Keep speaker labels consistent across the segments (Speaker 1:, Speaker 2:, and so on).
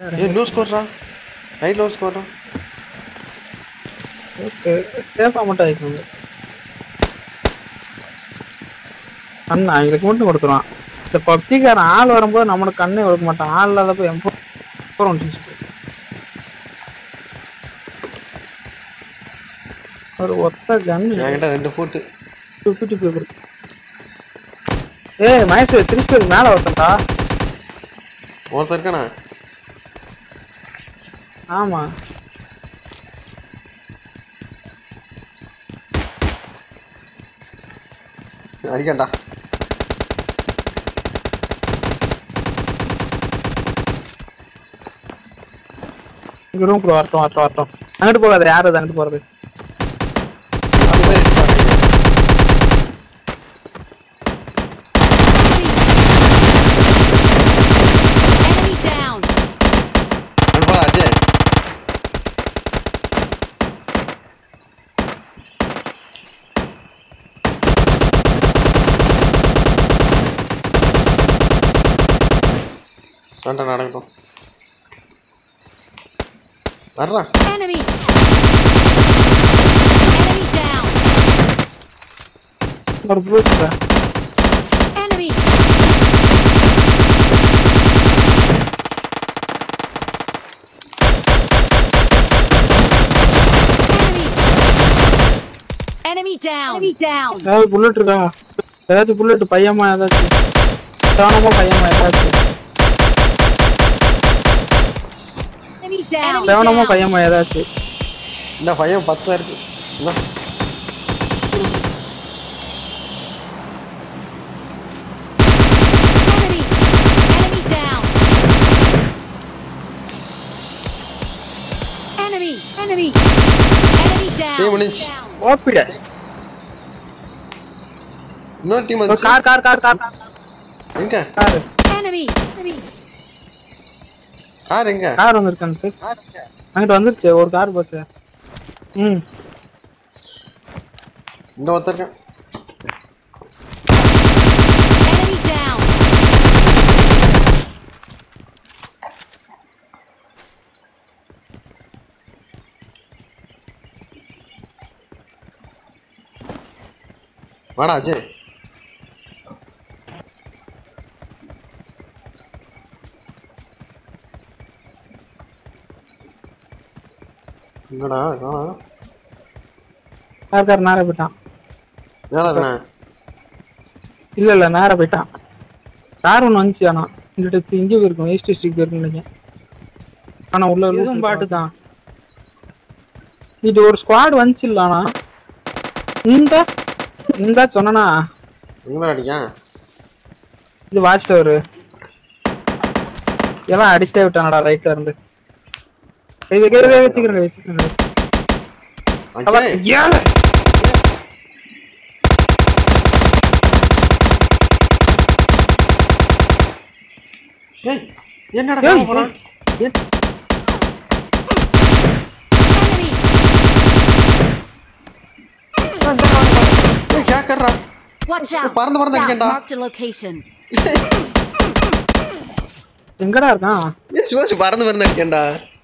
Speaker 1: ஏய் லூஸ் கோட்றா right loose கோட்றா
Speaker 2: ஓகே சேஃபாக மட்டும் ஆயிக்கணும் அண்ணா எங்களுக்கு மட்டும் கொடுத்துருவான் இந்த பப்ஜிக்காரன் ஆள் வரும்போது நம்மளுக்கு கண்ணே கொடுக்க மாட்டான் ஆள் இல்லாதப்போ எம்போ ஒரு ஒத்த கன்
Speaker 1: என்கிட்ட ரெண்டு ஃபுட்டு
Speaker 2: துப்பி துப்பி கொடு ஏய் மகேஷ் திருப்பி மேலே ஒருத்தன்டா
Speaker 1: ஒருத்தர் இருக்கானா
Speaker 2: ஆமா
Speaker 1: அடிக்கண்டா
Speaker 2: இங்க ரூம்குள்ள வரட்டும் வரட்டும் வரட்டும் அங்கிட்டு போகாத யார் அது அங்கிட்டு போறது
Speaker 1: அது மாதிரி இருக்காங்க
Speaker 3: Enemy down.
Speaker 1: அனுப்பா அஜய் சண்டை நடக்கட்டும் வர்றான்
Speaker 3: Enemy. Enemy down.
Speaker 2: ஒரு ப்ளூஸ்
Speaker 3: Enemy. Enemy. Enemy down. Enemy down.
Speaker 2: ஏதாவது புல்லட் இருக்கா ஏதாச்சும் புல்லட் பையமா ஏதாச்சும் கவனமா பையமா ஏதாச்சும்
Speaker 3: Enemy down.
Speaker 2: கவனமா பையமா ஏதாச்சும்
Speaker 1: இந்த பையன் பத்தா இருக்கு இந்தா.
Speaker 3: Enemy. Enemy down. Enemy. Enemy. Enemy down.
Speaker 1: Team முடிஞ்சு
Speaker 2: ஓப்பிட
Speaker 1: இன்னொரு டீம் வந்து
Speaker 2: கார் கார் கார் கார்
Speaker 1: எங்க
Speaker 2: கார்
Speaker 3: Enemy. Enemy.
Speaker 1: கார் எங்க
Speaker 2: கார் வந்துருக்கான்ட்டு
Speaker 1: கார் எங்க
Speaker 2: அங்கிட்டு வந்துருச்சு ஒரு கார் போச்சு ம்
Speaker 1: இந்த ஒருத்தர் இருக்கான்
Speaker 3: Enemy down.
Speaker 1: வாடா அஜய் என்னடா காணா
Speaker 2: கார் கார் நேரா போயிட்டான்
Speaker 1: வேலை இருக்கண்ணா
Speaker 2: இல்ல இல்ல நேரா போயிட்டான் கார் ஒன்று வந்துச்சு ஆனா இந்த இடத்து இங்கே போயிருக்கும் ஈஸ்ட் டிஸ்ட்ரிக்ட் போயிருக்கும் நினைக்கிறேன் ஆனா உள்ள இதுவும் பாட்டு தான் இது ஒரு ஸ்குவாட் வந்துச்சு இல்ல ஆனா இந்த இந்த சொன்னனா
Speaker 1: எங்க அடிக்கான்
Speaker 2: இது வாட்ச் டவர் எல்லாம் அடிச்சிட்டே விட்டானடா ரைட்ல இருந்து இது வைக்கிறதே வச்சுக்கிறேன் வச்சுக்கிறேன்
Speaker 1: அஜய்
Speaker 2: ஏழை
Speaker 1: ஏய் என்னடா
Speaker 2: ஏய்,
Speaker 1: காணாம போறான் ஏன்
Speaker 3: Enemy.
Speaker 1: ஏய் கேக்கறா
Speaker 3: Watch out.
Speaker 1: பறந்து பறந்து அடிக்கண்டா
Speaker 3: Marked a location.
Speaker 2: எங்கடா இருக்கான்
Speaker 1: ஏய் சிவாசி பறந்து பறந்து அடிக்கண்டா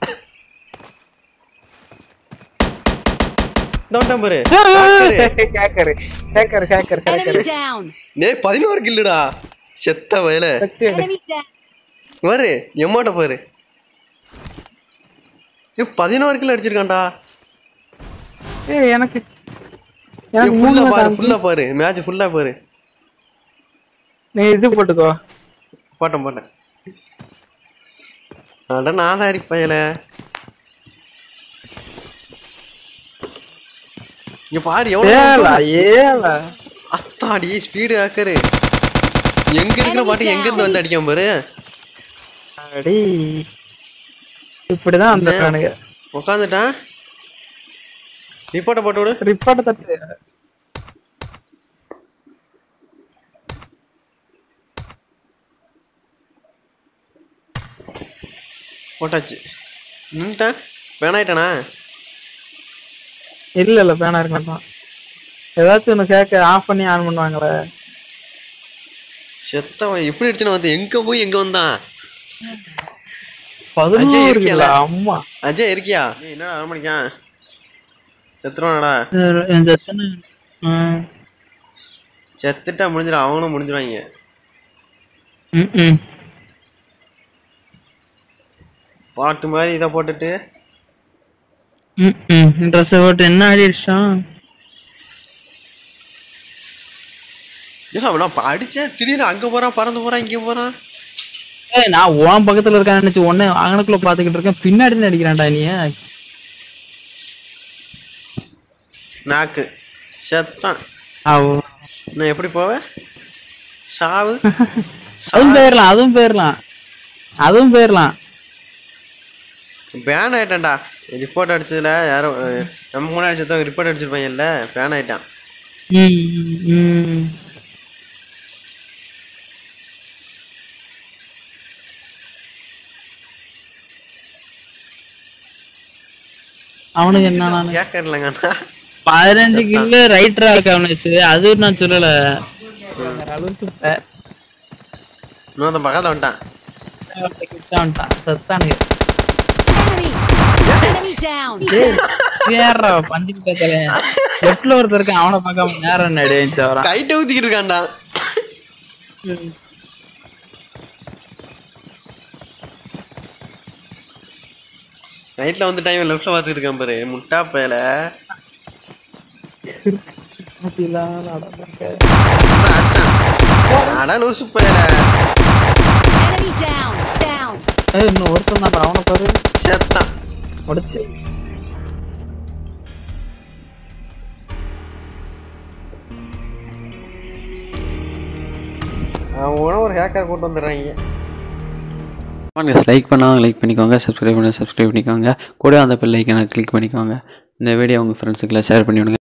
Speaker 1: தோட்டம் பாரு
Speaker 2: கேக்கரு கேக்கரு கேக்கரு
Speaker 3: Enemy
Speaker 2: கேக்கரு
Speaker 3: down.
Speaker 1: டேய் பதினோரு கில்லுடா செத்த வயல
Speaker 3: Enemy down.
Speaker 1: பாரு எம்மாட்ட பாரு ஏய் பதினோரு கிலோ அடிச்சிருக்கான்டா
Speaker 2: ஏய் எனக்கு
Speaker 1: ஏய்
Speaker 2: எனக்கு
Speaker 1: ஃபுல்லா
Speaker 2: மூணு
Speaker 1: பாரு
Speaker 2: தான்
Speaker 1: ஃபுல்லா பாரு மேட்ச் ஃபுல்லா பாரு
Speaker 2: நீ இது போட்டுக்கோ
Speaker 1: போட்டேன் போட்டேன் அட நான் தான் அடிப்பயல இங்க பாரு
Speaker 2: ஏல
Speaker 1: எவ்வளவு
Speaker 2: ஏல
Speaker 1: அத்தாடி ஸ்பீடு ஆக்கரு எங்க இருக்கிற பாட்டு எங்க இருந்து வந்து அடிக்காம பாரு
Speaker 2: அடி இப்படிதான் வந்துட்டானுங்க
Speaker 1: உட்காந்துட்டான் ரிப்போர்ட்டை போட்டு விடு
Speaker 2: ரிப்போர்ட் தட்டு
Speaker 1: போட்டாச்சு நின்ட்டான் வேணாயிட்டானா
Speaker 2: இல்ல இல்ல பேனா இருக்க மாட்டான் ஏதாச்சும் ஒன்று கேட்க ஆஃப் பண்ணி ஆன் பண்ணுவாங்களே
Speaker 1: செத்தவன் எப்படி அடிச்சுன்னு வந்து எங்க போய் எங்க வந்தான்
Speaker 2: பதினோரு
Speaker 1: அஜய்
Speaker 2: இருக்குல்ல
Speaker 1: இருக்கியால?
Speaker 2: அம்மா
Speaker 1: அஜய் இருக்கியா ஏய், என்னடா வர மாட்டேங்கான் செத்துருவானடா
Speaker 2: இந்த எத்தனை ம்,
Speaker 1: செத்துட்டா முடிஞ்சிடும் அவங்களும் முடிஞ்சிடுவாங்க
Speaker 2: ம், ம்.
Speaker 1: பாட்டு மாதிரி இதை போட்டுட்டு
Speaker 2: ம், ம். ட்ரெஸ்ஸை போட்டு என்ன ஆடிடுச்சான்
Speaker 1: ஏன் அவனா அடிச்சேன் திடீர்னு அங்க போறான் பறந்து போறான் இங்க போறான்
Speaker 2: ஏய் நான் உன் பக்கத்துல இருக்கான்னு நினைச்சு உடனே அங்கனக்குள்ள பாத்துக்கிட்டு இருக்கேன் பின்னாடி நடிக்கிறான்டா நீ
Speaker 1: நாக்கு செத்தான்
Speaker 2: அவ்
Speaker 1: நான் எப்படி போவேன் சாவு
Speaker 2: அதுவும் போயிடலாம் அதுவும் போயிடலாம் அதுவும் போயிடலாம்
Speaker 1: பேன் ஆயிட்டான்டா ரிப்போர்ட் அடிச்சதுல யாரோ அஹ், நம்ம முன்னாடி செத்தவங்க ரிப்போர்ட் அடிச்சிருப்பாங்கல்ல பேன் ஆயிட்டான்
Speaker 2: ம், ம், ம். அவனுக்கு என்ன நானு
Speaker 1: கேட்கறலங்கண்ணா
Speaker 2: பதினஞ்சு கிலோ ரைட்டரா இருக்கு அவனுக்கு அது நான் சொல்லல அளவுக்கு ப-
Speaker 1: இன்னொரு பக்கத்துல வந்துட்டான்
Speaker 2: கிட்ட வந்துட்டான் செத்தானுங்க
Speaker 3: Enemy! Enemy down!
Speaker 2: ஏறா பஞ்சு பேசல லெஃப்ட்ல ஒருத்தர் இருக்கான் அவனை பார்க்காம நேரம் நடி வரான்
Speaker 1: கைட்ட ஊத்திக்கிட்டு இருக்கான்டா நைட்ல வந்து டைம் லெஃப்ட்ல பாத்துக்கிட்டு இருக்கான் பாரு முட்டா பயல அடா லூசு பயல
Speaker 3: Enemy down! Down!
Speaker 2: ஏய், இன்னும் ஒருத்தன் தான் அவனை பாரு
Speaker 1: செத்தான்
Speaker 2: முடிச்சு
Speaker 1: அவன் ஒரு ஹேக்கர் கூட்டு வந்துடுறாங்க
Speaker 4: வாங்க லைக் பண்ணாங்க லைக் பண்ணிக்கோங்க சப்ஸ்கிரைப் பண்ண சப்ஸ்கிரைப் பண்ணிக்கோங்க கூட அந்த பெல் ஐக்கனை கிளிக் பண்ணிக்கோங்க இந்த வீடியோ உங்கள் ஃப்ரெண்ட்ஸுக்கெல்லாம் ஷேர் பண்ணி விடுங்க